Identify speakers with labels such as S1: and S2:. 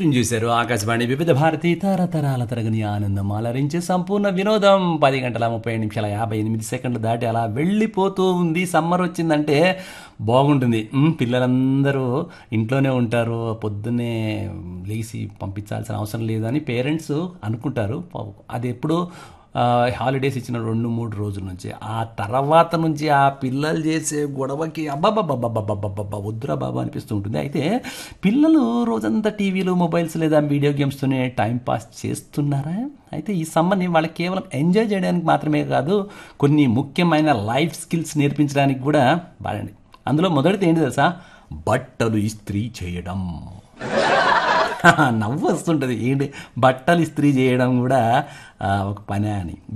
S1: tune చేశారు ఆకాశవాణి వివిధ భారతి తరతరాల తరగని ఆనందం అలరించే సంపూర్ణ వినోదం పది గంటల ముప్పై నిమిషాల యాభై ఎనిమిది సెకండ్లు దాటి అలా వెళ్ళిపోతూ ఉంది సమ్మర్ వచ్చిందంటే బాగుంటుంది ఉమ్, పిల్లలందరూ ఇంట్లోనే ఉంటారు పొద్దున్నే లేచి పంపించాల్సిన అవసరం లేదని పేరెంట్స్ అనుకుంటారు పాపం అది ఎప్పుడు ఆ, హాలిడేస్ ఇచ్చిన రెండు మూడు రోజుల నుంచి ఆ తర్వాత నుంచి ఆ పిల్లలు చేసే గొడవకి అబ్బాబ్బాబ్బాబ్బాబ్బాబ్బా వద్దురా బాబా అనిపిస్తూ ఉంటుంది అయితే పిల్లలు రోజంతా టీవీలు మొబైల్స్ లేదా వీడియో గేమ్స్తోనే టైం పాస్ చేస్తున్నారా అయితే ఈ సమ్మర్ని వాళ్ళకి కేవలం ఎంజాయ్ చేయడానికి మాత్రమే కాదు కొన్ని ముఖ్యమైన లైఫ్ స్కిల్స్ నేర్పించడానికి కూడా వాడండి అందులో మొదటిది ఏంటి తెలుసా బట్టలు ఇస్త్రీ చేయడం నవ్వు వస్తుంటుంది ఏంటి బట్టలు ఇస్త్రీ చేయడం కూడా ఆ, ఒక పనే అని